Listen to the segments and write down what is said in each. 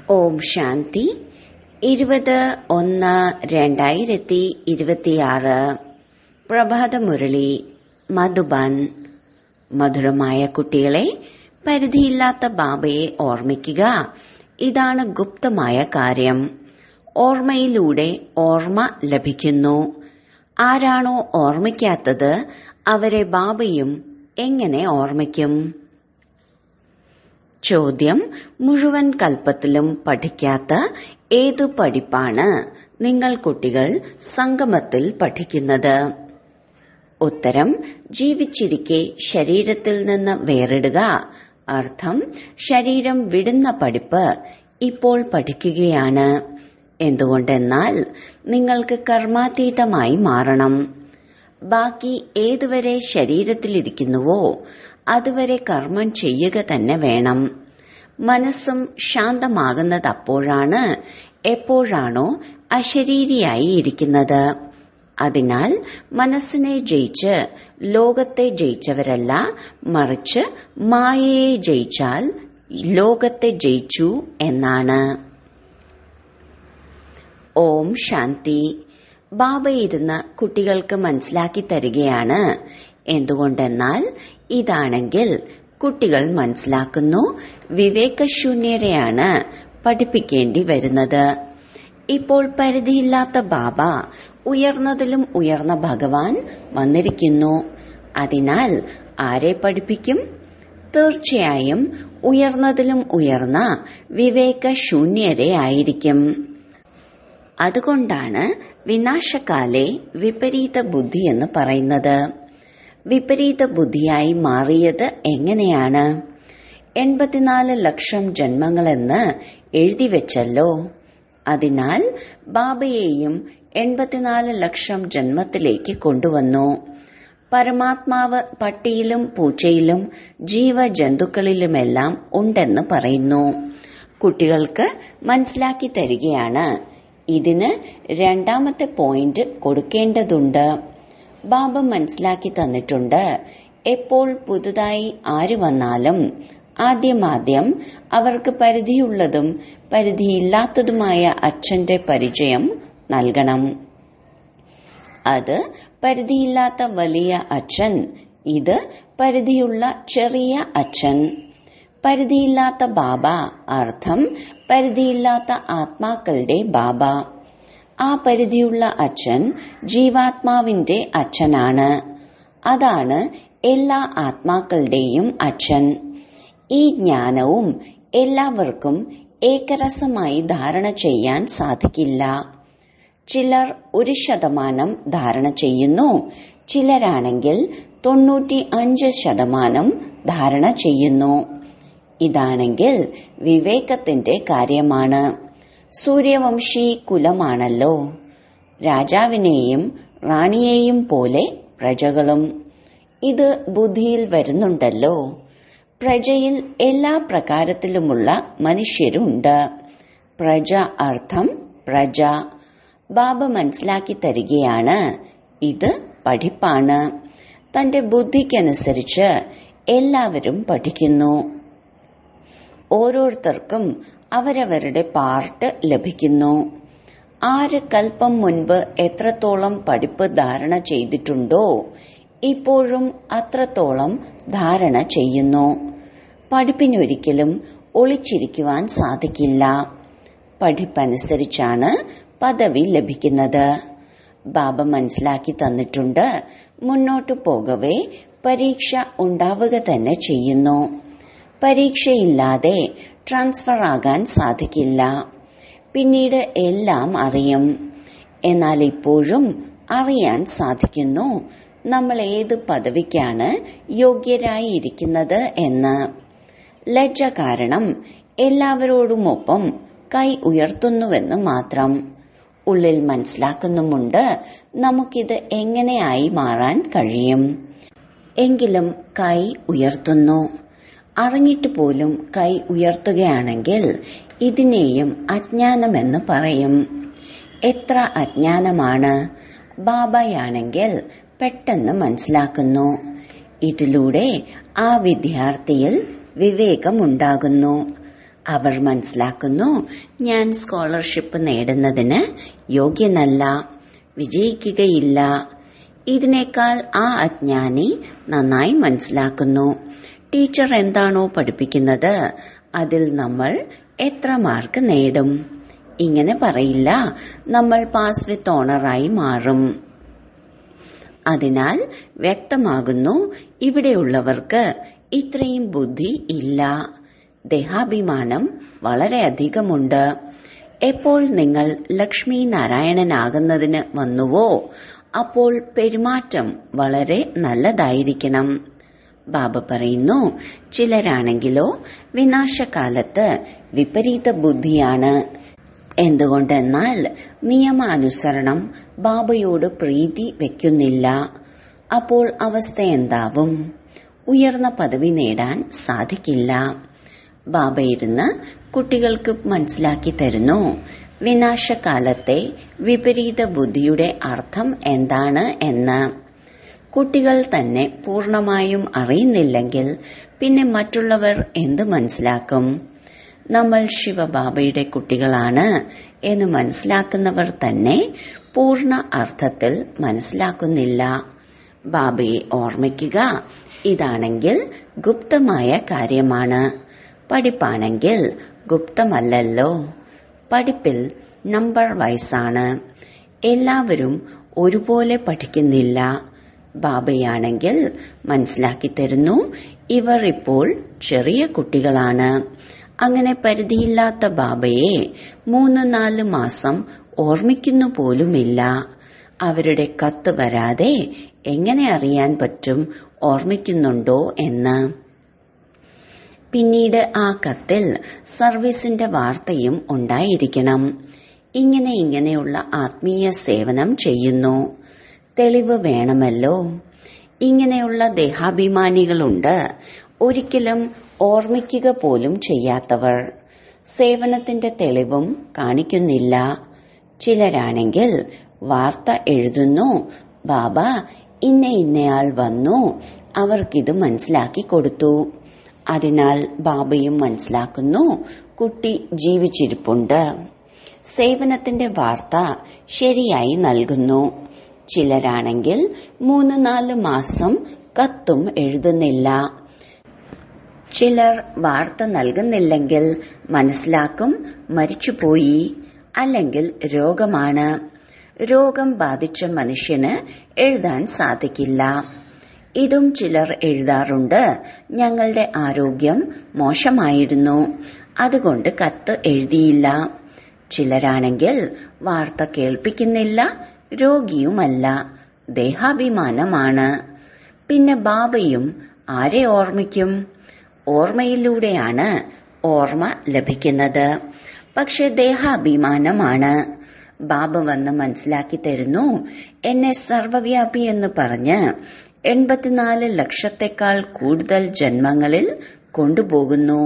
ഓം ശാന്തി ഇരുപത് ഒന്ന് രണ്ടായിരത്തി ഇരുപത്തിയാറ് പ്രഭാതമുരളി മധുബൻ മധുരമായ കുട്ടികളെ പരിധിയില്ലാത്ത ബാബയെ ഓർമ്മിക്കുക ഇതാണ് ഗുപ്തമായ കാര്യം ഓർമ്മയിലൂടെ ഓർമ്മ ലഭിക്കുന്നു ആരാണോ ഓർമ്മിക്കാത്തത് അവരെ ബാബയും എങ്ങനെ ഓർമ്മിക്കും ചോദ്യം മുഴുവൻ കൽപ്പത്തിലും പഠിക്കാത്ത ഏതു പഠിപ്പാണ് നിങ്ങൾ കുട്ടികൾ സംഗമത്തിൽ പഠിക്കുന്നത് ഉത്തരം ജീവിച്ചിരിക്കെ ശരീരത്തിൽ നിന്ന് വേറിടുക അർത്ഥം ശരീരം വിടുന്ന പഠിപ്പ് ഇപ്പോൾ പഠിക്കുകയാണ് എന്തുകൊണ്ടെന്നാൽ നിങ്ങൾക്ക് കർമാതീതമായി മാറണം ബാക്കി ഏതുവരെ ശരീരത്തിലിരിക്കുന്നുവോ അതുവരെ കർമ്മം ചെയ്യുക തന്നെ വേണം മനസ്സും ശാന്തമാകുന്നത് അപ്പോഴാണ് എപ്പോഴാണോ അശരീരിയായി ഇരിക്കുന്നത് അതിനാൽ മനസ്സിനെ ജയിച്ച് ലോകത്തെ ജയിച്ചവരല്ല മറിച്ച് മായയെ ജയിച്ചാൽ ലോകത്തെ ജയിച്ചു എന്നാണ് ഓം ശാന്തി ബാബ ഇരുന്ന് കുട്ടികൾക്ക് മനസ്സിലാക്കി തരികയാണ് എന്തുകൊണ്ടെന്നാൽ ഇതാണെങ്കിൽ കുട്ടികൾ മനസ്സിലാക്കുന്നു വിവേകശൂന്യരെയാണ് പഠിപ്പിക്കേണ്ടി വരുന്നത് ഇപ്പോൾ പരിധിയില്ലാത്ത ബാബ ഉയർന്നതിലും ഉയർന്ന ഭഗവാൻ വന്നിരിക്കുന്നു അതിനാൽ ആരെ പഠിപ്പിക്കും തീർച്ചയായും ഉയർന്നതിലും ഉയർന്ന വിവേകശൂന്യരെ ആയിരിക്കും അതുകൊണ്ടാണ് വിനാശകാലെ വിപരീത ബുദ്ധി എന്ന് പറയുന്നത് വിപരീത ബുദ്ധിയായി മാറിയത് എങ്ങനെയാണ് എൺപത്തിനാല് ലക്ഷം ജന്മങ്ങളെന്ന് എഴുതി വെച്ചല്ലോ അതിനാൽ ബാബയെയും എൺപത്തിനാല് ലക്ഷം ജന്മത്തിലേക്ക് കൊണ്ടുവന്നു പരമാത്മാവ് പട്ടിയിലും പൂച്ചയിലും ജീവജന്തുക്കളിലുമെല്ലാം ഉണ്ടെന്ന് പറയുന്നു കുട്ടികൾക്ക് മനസ്സിലാക്കി തരികയാണ് ഇതിന് രണ്ടാമത്തെ പോയിന്റ് കൊടുക്കേണ്ടതുണ്ട് ബാബ മനസ്സിലാക്കി തന്നിട്ടുണ്ട് എപ്പോൾ പുതുതായി ആര് വന്നാലും ആദ്യമാദ്യം അവർക്ക് പരിധിയുള്ളതും പരിധിയില്ലാത്തതുമായ അച്ഛന്റെ പരിചയം നൽകണം അത് പരിധിയില്ലാത്ത വലിയ അച്ഛൻ ഇത് പരിധിയുള്ള ചെറിയ അച്ഛൻ പരിധിയില്ലാത്ത ബാബ അർത്ഥം പരിധിയില്ലാത്ത ആത്മാക്കളുടെ ബാബ ആ പരിധിയുള്ള അച്ഛൻ ജീവാത്മാവിന്റെ അച്ഛനാണ് അതാണ് എല്ലാ ആത്മാക്കളുടെയും അച്ഛൻ ഈ ജ്ഞാനവും എല്ലാവർക്കും ഏകരസമായി ധാരണ ചെയ്യാൻ സാധിക്കില്ല ചിലർ ഒരു ശതമാനം ധാരണ ചെയ്യുന്നു ചിലരാണെങ്കിൽ തൊണ്ണൂറ്റി അഞ്ച് ശതമാനം ധാരണ ചെയ്യുന്നു ഇതാണെങ്കിൽ വിവേകത്തിന്റെ കാര്യമാണ് സൂര്യവംശി കുലമാണല്ലോ രാജാവിനെയും റാണിയെയും പോലെ പ്രജകളും ഇത് ബുദ്ധിയിൽ വരുന്നുണ്ടല്ലോ പ്രജയിൽ എല്ലാ പ്രകാരത്തിലുമുള്ള മനുഷ്യരുണ്ട് പ്രജ അർത്ഥം പ്രജ ബാബ മനസ്സിലാക്കി തരികയാണ് ഇത് പഠിപ്പാണ് തന്റെ ബുദ്ധിക്കനുസരിച്ച് എല്ലാവരും പഠിക്കുന്നു ഓരോരുത്തർക്കും അവരവരുടെ പാർട്ട് ലഭിക്കുന്നു ആറ് കൽപ്പം മുൻപ് എത്രത്തോളം പഠിപ്പ് ധാരണ ചെയ്തിട്ടുണ്ടോ ഇപ്പോഴും അത്രത്തോളം ധാരണ ചെയ്യുന്നു പഠിപ്പിനൊരിക്കലും ഒളിച്ചിരിക്കുവാൻ സാധിക്കില്ല പഠിപ്പനുസരിച്ചാണ് പദവി ലഭിക്കുന്നത് ബാബ മനസ്സിലാക്കി തന്നിട്ടുണ്ട് മുന്നോട്ടു പോകവേ പരീക്ഷ ഉണ്ടാവുക തന്നെ ചെയ്യുന്നു പരീക്ഷയില്ലാതെ ട്രാൻസ്ഫർ ആകാൻ സാധിക്കില്ല പിന്നീട് എല്ലാം അറിയും എന്നാൽ ഇപ്പോഴും അറിയാൻ സാധിക്കുന്നു നമ്മൾ ഏത് പദവിക്കാണ് യോഗ്യരായി ഇരിക്കുന്നത് എന്ന് ലജ്ജ കാരണം എല്ലാവരോടുമൊപ്പം കൈ ഉയർത്തുന്നുവെന്ന് മാത്രം ഉള്ളിൽ മനസ്സിലാക്കുന്നുമുണ്ട് നമുക്കിത് എങ്ങനെയായി മാറാൻ കഴിയും എങ്കിലും കൈ ഉയർത്തുന്നു അറിഞ്ഞിട്ട് പോലും കൈ ഉയർത്തുകയാണെങ്കിൽ ഇതിനെയും അജ്ഞാനമെന്ന് പറയും എത്ര അജ്ഞാനമാണ് ബാബയാണെങ്കിൽ പെട്ടെന്ന് മനസ്സിലാക്കുന്നു ഇതിലൂടെ ആ വിദ്യാർത്ഥിയിൽ വിവേകമുണ്ടാകുന്നു അവർ മനസ്സിലാക്കുന്നു ഞാൻ സ്കോളർഷിപ്പ് നേടുന്നതിന് യോഗ്യനല്ല വിജയിക്കുകയില്ല ഇതിനേക്കാൾ ആ അജ്ഞാനി നന്നായി മനസ്സിലാക്കുന്നു ടീച്ചർ എന്താണോ പഠിപ്പിക്കുന്നത് അതിൽ നമ്മൾ എത്ര മാർക്ക് നേടും ഇങ്ങനെ പറയില്ല നമ്മൾ പാസ് വിത്ത് ഓണറായി മാറും അതിനാൽ വ്യക്തമാകുന്നു ഇവിടെയുള്ളവർക്ക് ഇത്രയും ബുദ്ധി ഇല്ല ദേഹാഭിമാനം വളരെയധികമുണ്ട് എപ്പോൾ നിങ്ങൾ ലക്ഷ്മി നാരായണനാകുന്നതിന് വന്നുവോ അപ്പോൾ പെരുമാറ്റം വളരെ നല്ലതായിരിക്കണം ബാബ പറയുന്നു ചിലരാണെങ്കിലോ വിനാശകാലത്ത് വിപരീത ബുദ്ധിയാണ് എന്തുകൊണ്ടെന്നാൽ നിയമാനുസരണം ബാബയോട് പ്രീതി വെക്കുന്നില്ല അപ്പോൾ അവസ്ഥ എന്താവും ഉയർന്ന പദവി നേടാൻ സാധിക്കില്ല ബാബ ഇരുന്ന് കുട്ടികൾക്ക് മനസ്സിലാക്കി തരുന്നു വിനാശകാലത്തെ വിപരീത ബുദ്ധിയുടെ അർത്ഥം എന്താണ് എന്ന് കുട്ടികൾ തന്നെ പൂർണമായും അറിയുന്നില്ലെങ്കിൽ പിന്നെ മറ്റുള്ളവർ എന്ത് മനസ്സിലാക്കും നമ്മൾ ശിവബാബയുടെ കുട്ടികളാണ് എന്ന് മനസ്സിലാക്കുന്നവർ തന്നെ പൂർണ്ണ അർത്ഥത്തിൽ മനസ്സിലാക്കുന്നില്ല ബാബയെ ഓർമ്മിക്കുക ഇതാണെങ്കിൽ ഗുപ്തമായ കാര്യമാണ് പഠിപ്പാണെങ്കിൽ ഗുപ്തമല്ലല്ലോ പഠിപ്പിൽ നമ്പർ വയസ്സാണ് എല്ലാവരും ഒരുപോലെ പഠിക്കുന്നില്ല ബാബയാണെങ്കിൽ മനസ്സിലാക്കി തരുന്നു ഇവർ ഇപ്പോൾ ചെറിയ കുട്ടികളാണ് അങ്ങനെ പരിധിയില്ലാത്ത ബാബയെ മൂന്ന് നാല് മാസം ഓർമ്മിക്കുന്നു പോലുമില്ല അവരുടെ കത്ത് വരാതെ എങ്ങനെ അറിയാൻ പറ്റും ഓർമ്മിക്കുന്നുണ്ടോ എന്ന് പിന്നീട് ആ കത്തിൽ സർവീസിന്റെ വാർത്തയും ഉണ്ടായിരിക്കണം ഇങ്ങനെ ഇങ്ങനെയുള്ള ആത്മീയ സേവനം ചെയ്യുന്നു തെളിവ് വേണമല്ലോ ഇങ്ങനെയുള്ള ദേഹാഭിമാനികളുണ്ട് ഒരിക്കലും ഓർമ്മിക്കുക പോലും ചെയ്യാത്തവർ സേവനത്തിന്റെ തെളിവും കാണിക്കുന്നില്ല ചിലരാണെങ്കിൽ വാർത്ത എഴുതുന്നു ബാബ ഇന്ന ഇന്നയാൾ വന്നു അവർക്കിത് മനസ്സിലാക്കി കൊടുത്തു അതിനാൽ ബാബയും മനസ്സിലാക്കുന്നു കുട്ടി ജീവിച്ചിരിപ്പുണ്ട് സേവനത്തിന്റെ വാർത്ത ശരിയായി നൽകുന്നു ചിലരാണെങ്കിൽ മൂന്ന് നാല് മാസം കത്തും എഴുതുന്നില്ല ചിലർ വാർത്ത നൽകുന്നില്ലെങ്കിൽ മനസ്സിലാക്കും മരിച്ചുപോയി അല്ലെങ്കിൽ രോഗമാണ് രോഗം ബാധിച്ച മനുഷ്യന് എഴുതാൻ സാധിക്കില്ല ഇതും ചിലർ എഴുതാറുണ്ട് ഞങ്ങളുടെ ആരോഗ്യം മോശമായിരുന്നു അതുകൊണ്ട് കത്ത് എഴുതിയില്ല ചിലരാണെങ്കിൽ വാർത്ത കേൾപ്പിക്കുന്നില്ല രോഗിയുമല്ല ദേഹാഭിമാനമാണ് പിന്നെ ബാബയും ആരെ ഓർമ്മിക്കും ഓർമ്മയിലൂടെയാണ് ഓർമ്മ ലഭിക്കുന്നത് പക്ഷെ ദേഹാഭിമാനമാണ് ബാബ വന്ന് മനസ്സിലാക്കി തരുന്നു എന്നെ സർവവ്യാപി എന്ന് പറഞ്ഞ് എൺപത്തിനാല് ലക്ഷത്തെക്കാൾ കൂടുതൽ ജന്മങ്ങളിൽ കൊണ്ടുപോകുന്നു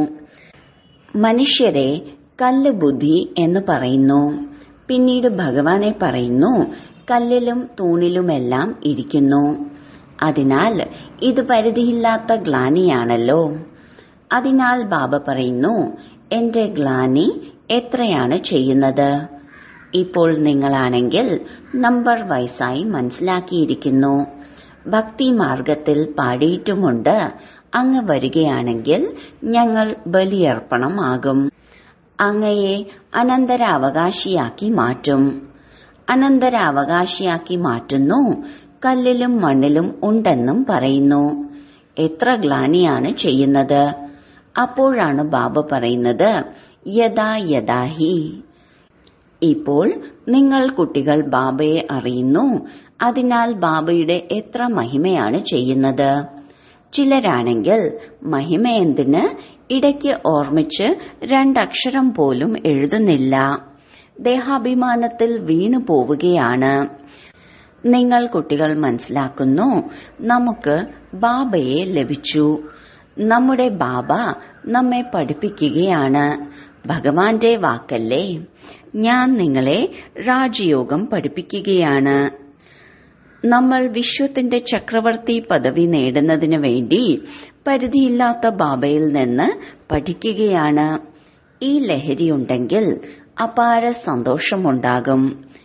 മനുഷ്യരെ കല്ല് ബുദ്ധി എന്ന് പറയുന്നു പിന്നീട് ഭഗവാനെ പറയുന്നു കല്ലിലും തൂണിലുമെല്ലാം ഇരിക്കുന്നു അതിനാൽ ഇത് പരിധിയില്ലാത്ത ഗ്ലാനിയാണല്ലോ അതിനാൽ ബാബ പറയുന്നു എന്റെ ഗ്ലാനി എത്രയാണ് ചെയ്യുന്നത് ഇപ്പോൾ നിങ്ങളാണെങ്കിൽ നമ്പർ വയസ്സായി മനസ്സിലാക്കിയിരിക്കുന്നു ഭക്തി മാർഗത്തിൽ പാടിയിട്ടുമുണ്ട് അങ്ങ് വരികയാണെങ്കിൽ ഞങ്ങൾ ബലിയർപ്പണമാകും അങ്ങയെ അനന്തരാവകാശിയാക്കി മാറ്റും അനന്തരാവകാശിയാക്കി മാറ്റുന്നു കല്ലിലും മണ്ണിലും ഉണ്ടെന്നും പറയുന്നു എത്ര ഗ്ലാനിയാണ് ചെയ്യുന്നത് അപ്പോഴാണ് ബാബ പറയുന്നത് യഥാ യഥാഹി ഇപ്പോൾ നിങ്ങൾ കുട്ടികൾ ബാബയെ അറിയുന്നു അതിനാൽ ബാബയുടെ എത്ര മഹിമയാണ് ചെയ്യുന്നത് ചിലരാണെങ്കിൽ മഹിമ എന്തിന് ഇടയ്ക്ക് ഓർമ്മിച്ച് രണ്ടക്ഷരം പോലും എഴുതുന്നില്ല ദേഹാഭിമാനത്തിൽ വീണു പോവുകയാണ് നിങ്ങൾ കുട്ടികൾ മനസ്സിലാക്കുന്നു നമുക്ക് ബാബയെ ലഭിച്ചു നമ്മുടെ ബാബ നമ്മെ പഠിപ്പിക്കുകയാണ് ഭഗവാന്റെ വാക്കല്ലേ ഞാൻ നിങ്ങളെ രാജയോഗം പഠിപ്പിക്കുകയാണ് നമ്മൾ വിശ്വത്തിന്റെ ചക്രവർത്തി പദവി നേടുന്നതിന് വേണ്ടി പരിധിയില്ലാത്ത ബാബയിൽ നിന്ന് പഠിക്കുകയാണ് ഈ ലഹരിയുണ്ടെങ്കിൽ അപാര സന്തോഷമുണ്ടാകും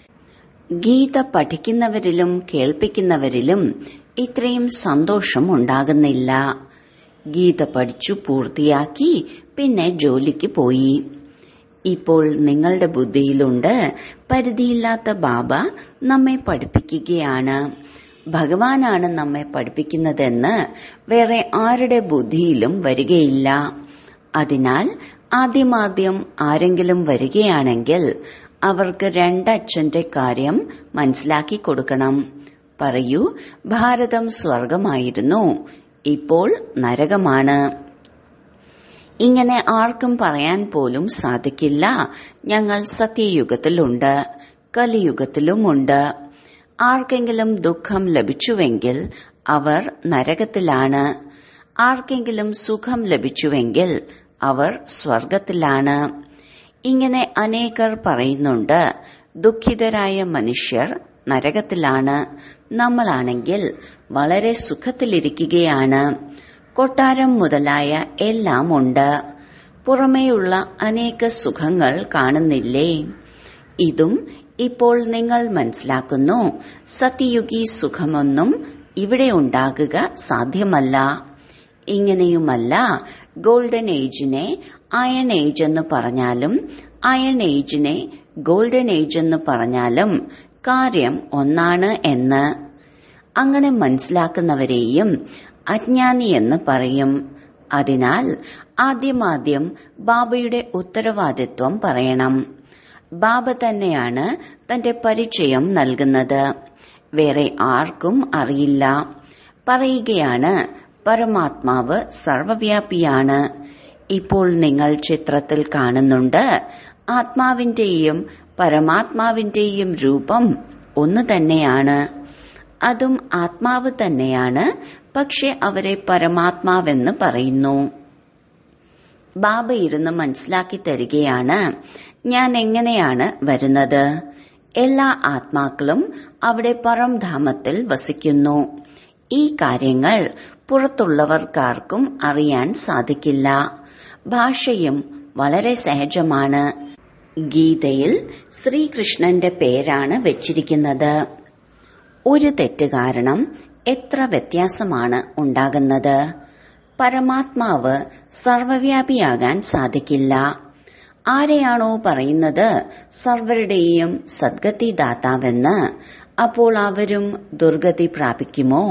ഗീത പഠിക്കുന്നവരിലും കേൾപ്പിക്കുന്നവരിലും ഇത്രയും സന്തോഷം ഉണ്ടാകുന്നില്ല ഗീത പഠിച്ചു പൂർത്തിയാക്കി പിന്നെ ജോലിക്ക് പോയി ഇപ്പോൾ നിങ്ങളുടെ ബുദ്ധിയിലുണ്ട് പരിധിയില്ലാത്ത ബാബ നമ്മെ പഠിപ്പിക്കുകയാണ് ഭഗവാനാണ് നമ്മെ പഠിപ്പിക്കുന്നതെന്ന് വേറെ ആരുടെ ബുദ്ധിയിലും വരികയില്ല അതിനാൽ ആദ്യമാദ്യം ആരെങ്കിലും വരികയാണെങ്കിൽ അവർക്ക് രണ്ടച്ഛന്റെ കാര്യം മനസ്സിലാക്കി കൊടുക്കണം പറയൂ ഭാരതം സ്വർഗമായിരുന്നു ഇപ്പോൾ നരകമാണ് ഇങ്ങനെ ആർക്കും പറയാൻ പോലും സാധിക്കില്ല ഞങ്ങൾ സത്യയുഗത്തിലുണ്ട് കലിയുഗത്തിലുമുണ്ട് ആർക്കെങ്കിലും ദുഃഖം ലഭിച്ചുവെങ്കിൽ അവർ നരകത്തിലാണ് ആർക്കെങ്കിലും സുഖം ലഭിച്ചുവെങ്കിൽ അവർ സ്വർഗത്തിലാണ് ഇങ്ങനെ അനേകർ പറയുന്നുണ്ട് ദുഃഖിതരായ മനുഷ്യർ നരകത്തിലാണ് നമ്മളാണെങ്കിൽ വളരെ സുഖത്തിലിരിക്കുകയാണ് കൊട്ടാരം മുതലായ എല്ലാം ഉണ്ട് പുറമേയുള്ള അനേക സുഖങ്ങൾ കാണുന്നില്ലേ ഇതും ഇപ്പോൾ നിങ്ങൾ മനസ്സിലാക്കുന്നു സത്യയുഗി സുഖമൊന്നും ഇവിടെ ഉണ്ടാകുക സാധ്യമല്ല ഇങ്ങനെയുമല്ല ഗോൾഡൻ ഏജിനെ അയൺ ഏജ് എന്ന് പറഞ്ഞാലും അയൺ ഏജിനെ ഗോൾഡൻ ഏജ് എന്ന് പറഞ്ഞാലും കാര്യം ഒന്നാണ് എന്ന് അങ്ങനെ മനസ്സിലാക്കുന്നവരെയും അജ്ഞാനി എന്ന് പറയും അതിനാൽ ആദ്യമാദ്യം ബാബയുടെ ഉത്തരവാദിത്വം പറയണം ബാബ തന്നെയാണ് തന്റെ പരിചയം നൽകുന്നത് വേറെ ആർക്കും അറിയില്ല പറയുകയാണ് പരമാത്മാവ് സർവവ്യാപിയാണ് ഇപ്പോൾ നിങ്ങൾ ചിത്രത്തിൽ കാണുന്നുണ്ട് ആത്മാവിന്റെയും പരമാത്മാവിന്റെയും രൂപം ഒന്ന് തന്നെയാണ് അതും ആത്മാവ് തന്നെയാണ് പക്ഷെ അവരെ പരമാത്മാവെന്ന് പറയുന്നു ബാബ ഇരുന്ന് മനസ്സിലാക്കി തരികയാണ് ഞാൻ എങ്ങനെയാണ് വരുന്നത് എല്ലാ ആത്മാക്കളും അവിടെ പരംധാമത്തിൽ വസിക്കുന്നു ഈ കാര്യങ്ങൾ പുറത്തുള്ളവർക്കാർക്കും അറിയാൻ സാധിക്കില്ല ഭാഷയും വളരെ സഹജമാണ് ഗീതയിൽ ശ്രീകൃഷ്ണന്റെ പേരാണ് വെച്ചിരിക്കുന്നത് ഒരു തെറ്റ് കാരണം എത്ര വ്യത്യാസമാണ് ഉണ്ടാകുന്നത് പരമാത്മാവ് സർവവ്യാപിയാകാൻ സാധിക്കില്ല ആരെയാണോ പറയുന്നത് സർവരുടെയും സദ്ഗതി ദാതാവെന്ന് അപ്പോൾ അവരും ദുർഗതി പ്രാപിക്കുമോ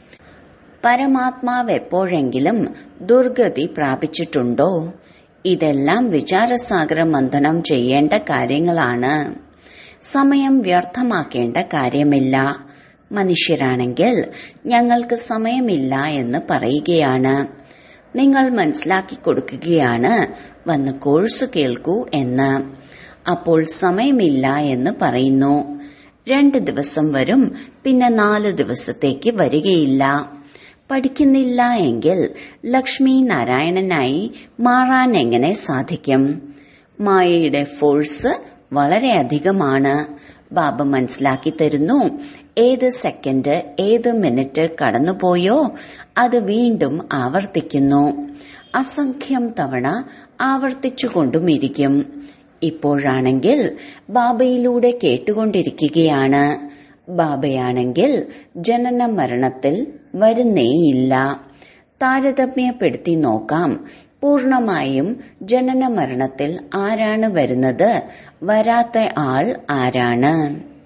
പരമാത്മാവ് എപ്പോഴെങ്കിലും ദുർഗതി പ്രാപിച്ചിട്ടുണ്ടോ ഇതെല്ലാം വിചാരസാഗര മന്ഥനം ചെയ്യേണ്ട കാര്യങ്ങളാണ് സമയം വ്യർത്ഥമാക്കേണ്ട കാര്യമില്ല മനുഷ്യരാണെങ്കിൽ ഞങ്ങൾക്ക് സമയമില്ല എന്ന് പറയുകയാണ് നിങ്ങൾ മനസ്സിലാക്കി കൊടുക്കുകയാണ് വന്ന് കോഴ്സ് കേൾക്കൂ എന്ന് അപ്പോൾ സമയമില്ല എന്ന് പറയുന്നു രണ്ട് ദിവസം വരും പിന്നെ നാല് ദിവസത്തേക്ക് വരികയില്ല പഠിക്കുന്നില്ല എങ്കിൽ ലക്ഷ്മി നാരായണനായി മാറാൻ എങ്ങനെ സാധിക്കും മായയുടെ ഫോഴ്സ് വളരെ അധികമാണ് ബാബ മനസ്സിലാക്കി തരുന്നു ഏത് സെക്കൻഡ് ഏത് മിനിറ്റ് കടന്നുപോയോ അത് വീണ്ടും ആവർത്തിക്കുന്നു അസംഖ്യം തവണ ആവർത്തിച്ചുകൊണ്ടുമിരിക്കും ഇപ്പോഴാണെങ്കിൽ ബാബയിലൂടെ കേട്ടുകൊണ്ടിരിക്കുകയാണ് ബാബയാണെങ്കിൽ ജനന മരണത്തിൽ വരുന്നേയില്ല താരതമ്യപ്പെടുത്തി നോക്കാം പൂർണമായും ജനന മരണത്തിൽ ആരാണ് വരുന്നത് വരാത്ത ആൾ ആരാണ്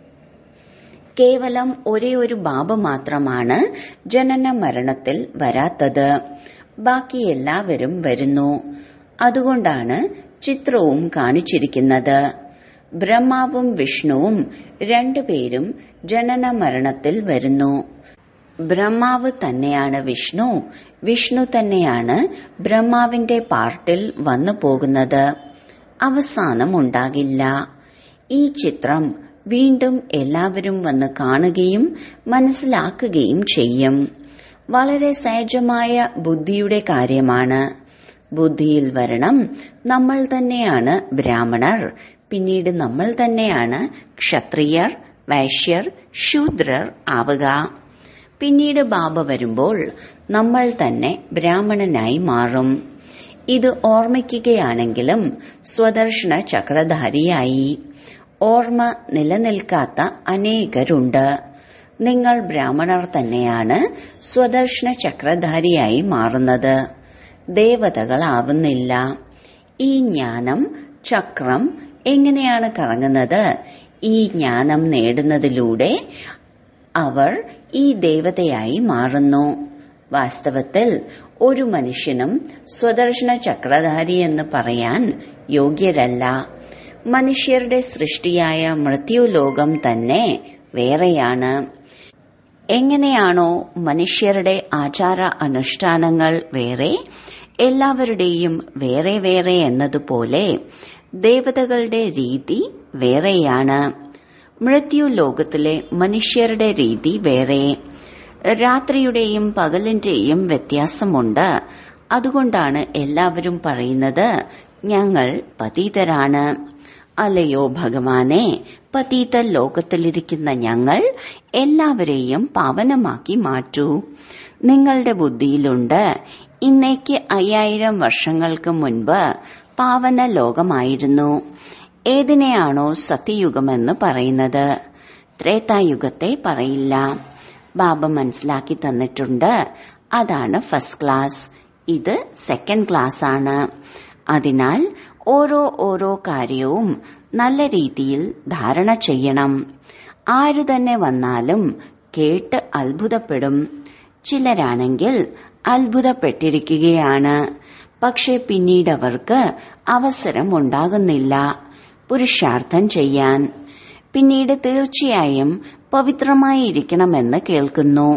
കേവലം ഒരേ ഒരു ബാബ മാത്രമാണ് ജനന മരണത്തിൽ വരാത്തത് ബാക്കി എല്ലാവരും വരുന്നു അതുകൊണ്ടാണ് ചിത്രവും കാണിച്ചിരിക്കുന്നത് ബ്രഹ്മാവും വിഷ്ണുവും രണ്ടുപേരും ജനന മരണത്തിൽ വരുന്നു ബ്രഹ്മാവ് തന്നെയാണ് വിഷ്ണു വിഷ്ണു തന്നെയാണ് ബ്രഹ്മാവിന്റെ പാർട്ടിൽ വന്നു പോകുന്നത് അവസാനം ഉണ്ടാകില്ല ഈ ചിത്രം വീണ്ടും എല്ലാവരും വന്ന് കാണുകയും മനസ്സിലാക്കുകയും ചെയ്യും വളരെ സഹജമായ ബുദ്ധിയുടെ കാര്യമാണ് ബുദ്ധിയിൽ വരണം നമ്മൾ തന്നെയാണ് ബ്രാഹ്മണർ പിന്നീട് നമ്മൾ തന്നെയാണ് ക്ഷത്രിയർ വൈശ്യർ ശൂദ്രർ ആവുക പിന്നീട് ബാബ വരുമ്പോൾ നമ്മൾ തന്നെ ബ്രാഹ്മണനായി മാറും ഇത് ഓർമ്മിക്കുകയാണെങ്കിലും സ്വദർശന ചക്രധാരിയായി ഓർമ്മ നിലനിൽക്കാത്ത അനേകരുണ്ട് നിങ്ങൾ ബ്രാഹ്മണർ തന്നെയാണ് സ്വദർശന ചക്രധാരിയായി മാറുന്നത് ദേവതകളാവുന്നില്ല ഈ ജ്ഞാനം ചക്രം എങ്ങനെയാണ് കറങ്ങുന്നത് ഈ ജ്ഞാനം നേടുന്നതിലൂടെ അവർ ഈ ദേവതയായി മാറുന്നു വാസ്തവത്തിൽ ഒരു മനുഷ്യനും സ്വദർശന ചക്രധാരി എന്ന് പറയാൻ യോഗ്യരല്ല മനുഷ്യരുടെ സൃഷ്ടിയായ മൃത്യുലോകം തന്നെ വേറെയാണ് എങ്ങനെയാണോ മനുഷ്യരുടെ ആചാര അനുഷ്ഠാനങ്ങൾ വേറെ എല്ലാവരുടെയും വേറെ വേറെ എന്നതുപോലെ ദേവതകളുടെ രീതി വേറെയാണ് മൃത്യുലോകത്തിലെ മനുഷ്യരുടെ രീതി വേറെ രാത്രിയുടെയും പകലിന്റെയും വ്യത്യാസമുണ്ട് അതുകൊണ്ടാണ് എല്ലാവരും പറയുന്നത് ഞങ്ങൾ പതീതരാണ് അല്ലയോ ഭഗവാനെ പതീത ലോകത്തിലിരിക്കുന്ന ഞങ്ങൾ എല്ലാവരെയും പാവനമാക്കി മാറ്റൂ നിങ്ങളുടെ ബുദ്ധിയിലുണ്ട് ഇന്നേക്ക് അയ്യായിരം വർഷങ്ങൾക്ക് മുൻപ് പാവന ലോകമായിരുന്നു ഏതിനെയാണോ സത്യയുഗമെന്ന് പറയുന്നത് ത്രേതായുഗത്തെ പറയില്ല ബാബ മനസ്സിലാക്കി തന്നിട്ടുണ്ട് അതാണ് ഫസ്റ്റ് ക്ലാസ് ഇത് സെക്കൻഡ് ക്ലാസ് ആണ് അതിനാൽ ഓരോ ഓരോ കാര്യവും നല്ല രീതിയിൽ ധാരണ ചെയ്യണം ആരു തന്നെ വന്നാലും കേട്ട് അത്ഭുതപ്പെടും ചിലരാണെങ്കിൽ അത്ഭുതപ്പെട്ടിരിക്കുകയാണ് പക്ഷെ പിന്നീട് അവർക്ക് അവസരം ഉണ്ടാകുന്നില്ല പുരുഷാർത്ഥം ചെയ്യാൻ പിന്നീട് തീർച്ചയായും പവിത്രമായിരിക്കണമെന്ന് കേൾക്കുന്നു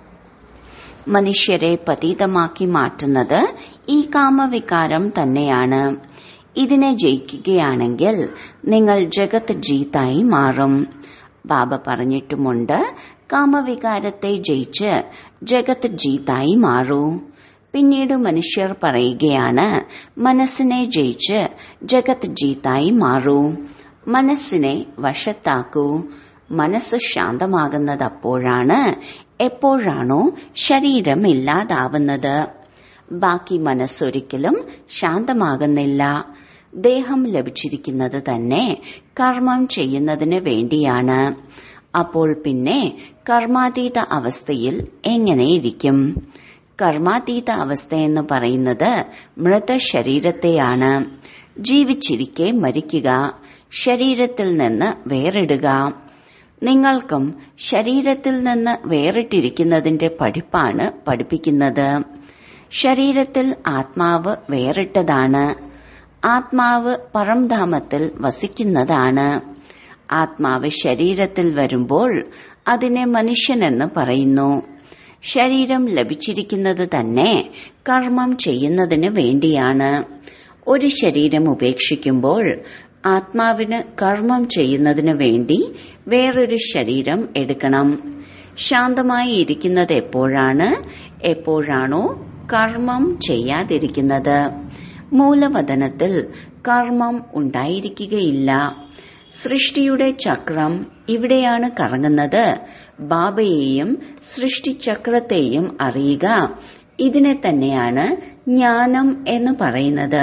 മനുഷ്യരെ പതീതമാക്കി മാറ്റുന്നത് ഈ കാമവികാരം തന്നെയാണ് ഇതിനെ ജയിക്കുകയാണെങ്കിൽ നിങ്ങൾ ജഗത് ജീത്തായി മാറും ബാബ പറഞ്ഞിട്ടുമുണ്ട് കാമവികാരത്തെ ജയിച്ച് ജഗത് ജീത്തായി മാറൂ പിന്നീട് മനുഷ്യർ പറയുകയാണ് മനസ്സിനെ ജയിച്ച് ജഗത് ജീത്തായി മാറൂ മനസ്സിനെ വശത്താക്കൂ മനസ്സ് ശാന്തമാകുന്നത് അപ്പോഴാണ് എപ്പോഴാണോ ശരീരം ഇല്ലാതാവുന്നത് ബാക്കി മനസ്സൊരിക്കലും ശാന്തമാകുന്നില്ല ദേഹം ലഭിച്ചിരിക്കുന്നത് തന്നെ കർമ്മം ചെയ്യുന്നതിന് വേണ്ടിയാണ് അപ്പോൾ പിന്നെ കർമാതീത അവസ്ഥയിൽ എങ്ങനെയിരിക്കും കർമാതീത അവസ്ഥയെന്ന് പറയുന്നത് മൃതശരീരത്തെയാണ് ജീവിച്ചിരിക്കെ മരിക്കുക ശരീരത്തിൽ നിന്ന് വേറിടുക നിങ്ങൾക്കും ശരീരത്തിൽ നിന്ന് വേറിട്ടിരിക്കുന്നതിന്റെ പഠിപ്പാണ് പഠിപ്പിക്കുന്നത് ശരീരത്തിൽ ആത്മാവ് വേറിട്ടതാണ് ആത്മാവ് പരംധാമത്തിൽ വസിക്കുന്നതാണ് ആത്മാവ് ശരീരത്തിൽ വരുമ്പോൾ അതിനെ മനുഷ്യനെന്ന് പറയുന്നു ശരീരം ലഭിച്ചിരിക്കുന്നത് തന്നെ കർമ്മം ചെയ്യുന്നതിന് വേണ്ടിയാണ് ഒരു ശരീരം ഉപേക്ഷിക്കുമ്പോൾ ആത്മാവിന് കർമ്മം ചെയ്യുന്നതിന് വേണ്ടി വേറൊരു ശരീരം എടുക്കണം ശാന്തമായി ഇരിക്കുന്നത് എപ്പോഴാണ് എപ്പോഴാണോ കർമ്മം ചെയ്യാതിരിക്കുന്നത് മൂലവതനത്തിൽ കർമ്മം ഉണ്ടായിരിക്കുകയില്ല സൃഷ്ടിയുടെ ചക്രം ഇവിടെയാണ് കറങ്ങുന്നത് ബാബയെയും സൃഷ്ടിചക്രത്തെയും അറിയുക ഇതിനെ തന്നെയാണ് ജ്ഞാനം എന്ന് പറയുന്നത്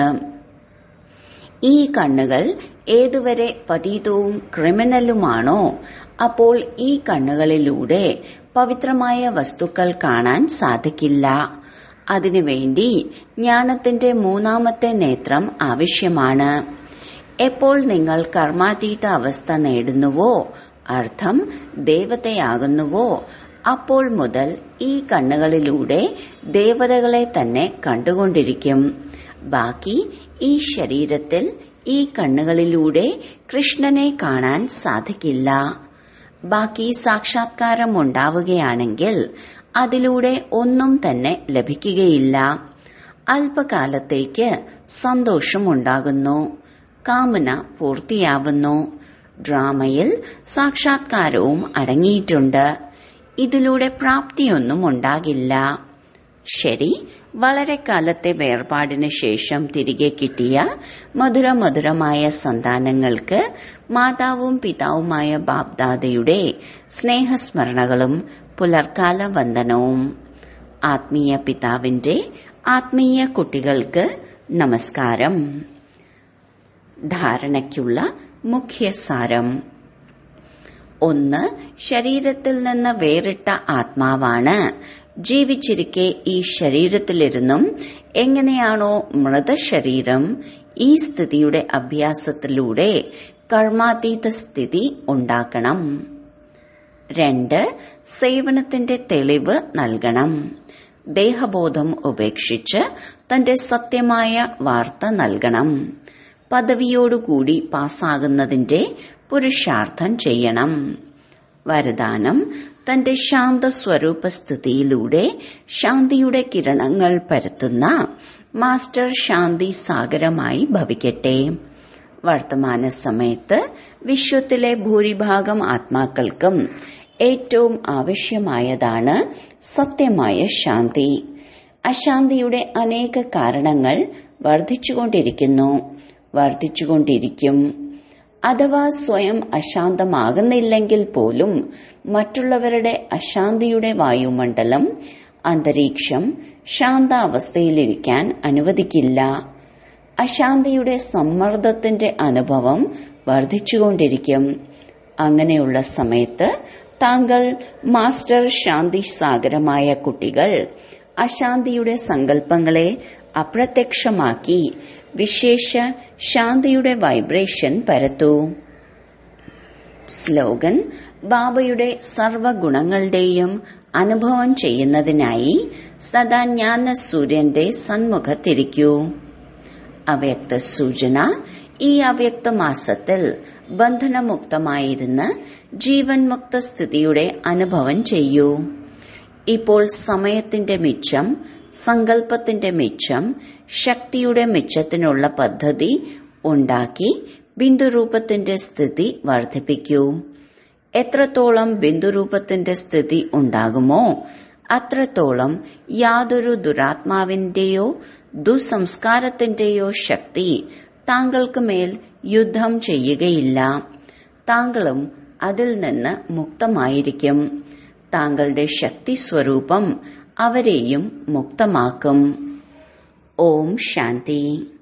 ഈ കണ്ണുകൾ ഏതുവരെ പതീതവും ക്രിമിനലുമാണോ അപ്പോൾ ഈ കണ്ണുകളിലൂടെ പവിത്രമായ വസ്തുക്കൾ കാണാൻ സാധിക്കില്ല അതിനുവേണ്ടി ജ്ഞാനത്തിന്റെ മൂന്നാമത്തെ നേത്രം ആവശ്യമാണ് എപ്പോൾ നിങ്ങൾ കർമാതീത അവസ്ഥ നേടുന്നുവോ അർത്ഥം ദേവതയാകുന്നുവോ അപ്പോൾ മുതൽ ഈ കണ്ണുകളിലൂടെ ദേവതകളെ തന്നെ കണ്ടുകൊണ്ടിരിക്കും ബാക്കി ഈ ശരീരത്തിൽ ഈ കണ്ണുകളിലൂടെ കൃഷ്ണനെ കാണാൻ സാധിക്കില്ല ബാക്കി സാക്ഷാത്കാരം ഉണ്ടാവുകയാണെങ്കിൽ അതിലൂടെ ഒന്നും തന്നെ ലഭിക്കുകയില്ല അല്പകാലത്തേക്ക് സന്തോഷമുണ്ടാകുന്നു കാമന പൂർത്തിയാവുന്നു ഡ്രാമയിൽ സാക്ഷാത്കാരവും അടങ്ങിയിട്ടുണ്ട് ഇതിലൂടെ പ്രാപ്തിയൊന്നും ഉണ്ടാകില്ല ശരി വളരെ കാലത്തെ വേർപാടിന് ശേഷം തിരികെ കിട്ടിയ മധുര മധുരമായ സന്താനങ്ങൾക്ക് മാതാവും പിതാവുമായ ബാബ്ദാദയുടെ സ്നേഹസ്മരണകളും പുലർക്കാല വന്ദനവും ആത്മീയ പിതാവിന്റെ ആത്മീയ കുട്ടികൾക്ക് നമസ്കാരം ധാരണയ്ക്കുള്ള മുഖ്യസാരം ഒന്ന് ശരീരത്തിൽ നിന്ന് വേറിട്ട ആത്മാവാണ് ജീവിച്ചിരിക്കെ ഈ ശരീരത്തിലിരുന്നും എങ്ങനെയാണോ മൃതശരീരം ഈ സ്ഥിതിയുടെ അഭ്യാസത്തിലൂടെ കർമാതീത സ്ഥിതി ഉണ്ടാക്കണം രണ്ട് സേവനത്തിന്റെ തെളിവ് നൽകണം ദേഹബോധം ഉപേക്ഷിച്ച് തന്റെ സത്യമായ വാർത്ത നൽകണം പദവിയോടുകൂടി പാസ്സാകുന്നതിന്റെ പുരുഷാർത്ഥം ചെയ്യണം വരദാനം തന്റെ ശാന്ത സ്വരൂപസ്ഥിതിയിലൂടെ ശാന്തിയുടെ കിരണങ്ങൾ പരത്തുന്ന മാസ്റ്റർ ശാന്തി സാഗരമായി ഭവിക്കട്ടെ വർത്തമാന സമയത്ത് വിശ്വത്തിലെ ഭൂരിഭാഗം ആത്മാക്കൾക്കും ഏറ്റവും ആവശ്യമായതാണ് സത്യമായ ശാന്തി അശാന്തിയുടെ അനേക കാരണങ്ങൾ വർദ്ധിച്ചുകൊണ്ടിരിക്കുന്നു വർദ്ധിച്ചുകൊണ്ടിരിക്കും അഥവാ സ്വയം അശാന്തമാകുന്നില്ലെങ്കിൽ പോലും മറ്റുള്ളവരുടെ അശാന്തിയുടെ വായുമണ്ഡലം അന്തരീക്ഷം ശാന്താവസ്ഥയിലിരിക്കാൻ അനുവദിക്കില്ല അശാന്തിയുടെ സമ്മർദ്ദത്തിന്റെ അനുഭവം വർദ്ധിച്ചുകൊണ്ടിരിക്കും അങ്ങനെയുള്ള സമയത്ത് താങ്കൾ മാസ്റ്റർ ശാന്തി സാഗരമായ കുട്ടികൾ അശാന്തിയുടെ സങ്കല്പങ്ങളെ അപ്രത്യക്ഷമാക്കി വിശേഷ ശാന്തിയുടെ വൈബ്രേഷൻ പരത്തൂ സ്ലോഗൻ ബാബയുടെ സർവഗുണങ്ങളുടെയും അനുഭവം ചെയ്യുന്നതിനായി സദാ ജ്ഞാന സൂര്യന്റെ സന്മുഖത്തിരിക്കൂ അവ്യക്ത സൂചന ഈ അവ്യക്ത മാസത്തിൽ ബന്ധനമുക്തമായിരുന്ന് ജീവൻ മുക്ത സ്ഥിതിയുടെ അനുഭവം ചെയ്യൂ ഇപ്പോൾ സമയത്തിന്റെ മിച്ചം സങ്കല്പത്തിന്റെ മിച്ചം ശക്തിയുടെ മിച്ചത്തിനുള്ള പദ്ധതി ഉണ്ടാക്കി ബിന്ദുരൂപത്തിന്റെ സ്ഥിതി വർദ്ധിപ്പിക്കൂ എത്രത്തോളം ബിന്ദുരൂപത്തിന്റെ സ്ഥിതി ഉണ്ടാകുമോ അത്രത്തോളം യാതൊരു ദുരാത്മാവിന്റെയോ ദുസംസ്കാരത്തിന്റെയോ ശക്തി താങ്കൾക്ക് മേൽ യുദ്ധം ചെയ്യുകയില്ല താങ്കളും അതിൽ നിന്ന് മുക്തമായിരിക്കും താങ്കളുടെ ശക്തി സ്വരൂപം അവരെയും മുക്തമാക്കും ഓം ശാന്തി